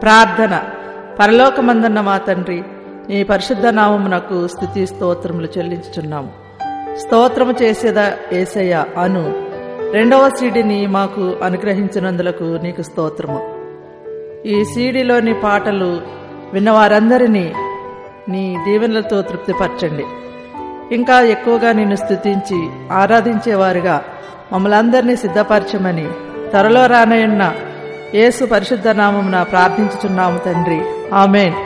ప్రార్థన పరలోకమందన్న మా తండ్రి నీ పరిశుద్ధ నామమునకు స్థుతి స్తోత్రములు చెల్లించుచున్నాము స్తోత్రము చేసేదా ఏసయ్య అను రెండవ సీడీని మాకు అనుగ్రహించినందులకు నీకు స్తోత్రము ఈ సీడీలోని పాటలు విన్నవారందరినీ నీ దీవెనలతో తృప్తిపరచండి ఇంకా ఎక్కువగా నిన్ను స్తుతించి ఆరాధించేవారుగా మమ్మల్ని అందరినీ సిద్ధపరచమని త్వరలో రానయున్న యేసు పరిశుద్ధ నామమున ప్రార్థించుచున్నాము తండ్రి ఆమెన్